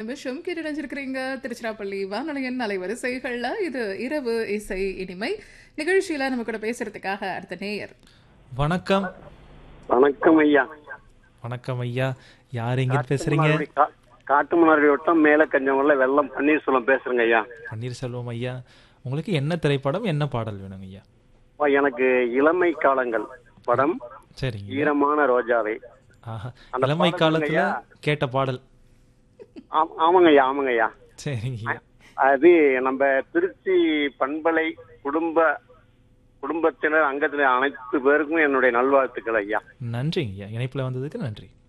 நிமிஷம் கேட்டடைஞ்சிருக்கிறீங்க திருச்சிராப்பள்ளி வானொலியின் அலைவரிசைகள்ல இது இரவு இசை இனிமை நிகழ்ச்சியில நம்ம கூட பேசுறதுக்காக அடுத்த நேயர் வணக்கம் வணக்கம் ஐயா வணக்கம் ஐயா யார் எங்க பேசுறீங்க கா- காட்டுமன்னார்குடி வட்டம் மேல கஞ்சமல்ல வெள்ளம் பன்னீர்செல்வம் பேசுறேங்க ஐயா பன்னீர்செல்வம் ஐயா உங்களுக்கு என்ன திரைப்படம் என்ன பாடல் வேணுங்க ஐயா அப்பா, எனக்கு இளமை காலங்கள் படம் சரிங்க ஈரமான ரோஜாவை ஆஹா அந்த இளமை பாடல் காலத்துல இல்லையா? கேட்ட பாடல் ஆம்- ஆமாங்க ஐயா ஆமாங்க ஐயா சரிங்க ஐயா அது நம்ம திருச்சி பண்பலை குடும்ப குடும்பத்தினர் அங்கத்தினர் அனைத்து பேருக்கும் என்னுடைய நல்வாழ்த்துக்கள் ஐயா நன்றிங்க ஐயா இணைப்புல வந்ததுக்கு நன்றி